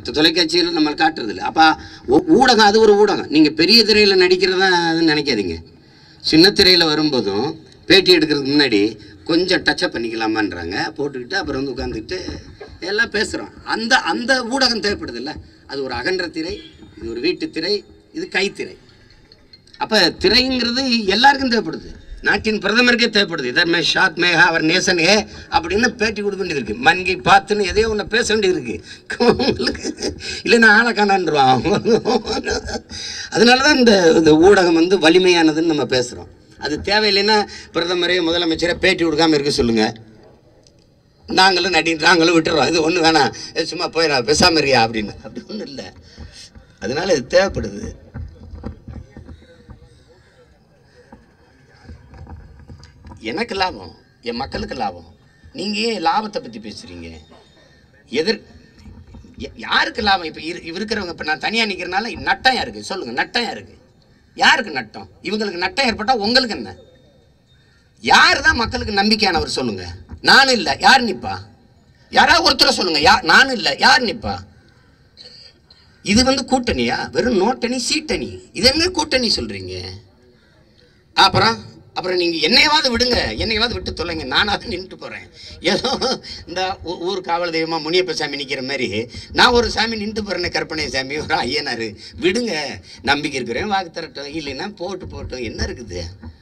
மற்ற தொலைக்காட்சிகள் நம்ம காட்டுறது இல்லை அப்போ ஊடகம் அது ஒரு ஊடகம் நீங்கள் பெரிய திரையில் நடிக்கிறதா அதுன்னு நினைக்காதீங்க சின்ன திரையில் வரும்போதும் பேட்டி எடுக்கிறதுக்கு முன்னாடி கொஞ்சம் டச்சப் பண்ணிக்கலாமான்றாங்க போட்டுக்கிட்டு அப்புறம் வந்து உட்காந்துக்கிட்டு எல்லாம் பேசுகிறோம் அந்த அந்த ஊடகம் தேவைப்படுது இல்லை அது ஒரு அகன்ற திரை இது ஒரு வீட்டு திரை இது கைத்திரை அப்போ திரைங்கிறது எல்லாருக்கும் தேவைப்படுது நாட்டின் பிரதமருக்கே தேவைப்படுது இதர் மே ஷாத் மேகா அவர் நேசனே அப்படின்னு பேட்டி கொடுக்க வேண்டியது இருக்கு மன்கி பார்த்துன்னு எதையோ ஒன்று பேச வேண்டியது இருக்கு உங்களுக்கு இல்லைன்னா ஆளை காணான்றான் அதனால தான் இந்த இந்த ஊடகம் வந்து வலிமையானதுன்னு நம்ம பேசுகிறோம் அது தேவையில்லைன்னா பிரதமரே முதலமைச்சரே பேட்டி கொடுக்காம இருக்க சொல்லுங்க நாங்களும் நடி நாங்களும் விட்டுறோம் இது ஒன்றும் வேணாம் ஏ, சும்மா போயிடா பேசாம இருக்கியா அப்படின்னு அப்படி ஒன்றும் இல்லை அதனால இது தேவைப்படுது எனக்கு லாபம் என் மக்களுக்கு லாபம் நீங்கள் ஏன் லாபத்தை பற்றி பேசுகிறீங்க எதிர் யா- யாருக்கு லாபம் இப்போ இரு இவ இருக்கிறவங்க இப்போ நான் தனியாக நிற்கிறனால நட்டம் யாருக்கு சொல்லுங்கள் நட்டம் யாருக்கு யாருக்கு நட்டம் இவங்களுக்கு நட்டம் ஏற்பட்டால் உங்களுக்கு என்ன யார் தான் மக்களுக்கு நம்பிக்கையானவர் சொல்லுங்க நானும் இல்லை யார் நிப்பா யாராவது ஒருத்தரை சொல்லுங்க யா நானும் இல்லை யார் நிப்பா இது வந்து கூட்டணியா வெறும் நோட்டணி சீட்டணி இது என்ன கூட்டணி சொல்றீங்க அப்புறம் அப்புறம் நீங்க என்னையாவது விடுங்க என்னையாவது விட்டு தொலைங்க நானாவது நின்றுட்டு போறேன் ஏதோ இந்த ஊ- ஊர் காவல் தெய்வமா முனியப்ப சாமி நிக்கிற மாதிரி நான் ஒரு சாமி நின்று போறேன் கற்பனை சாமி ஒரு ஐயனாரு விடுங்க நம்பிக்கை இருக்கிறேன் வாக்கு தரட்டும் இல்லைன்னா போட்டு போட்டோம் என்ன இருக்குது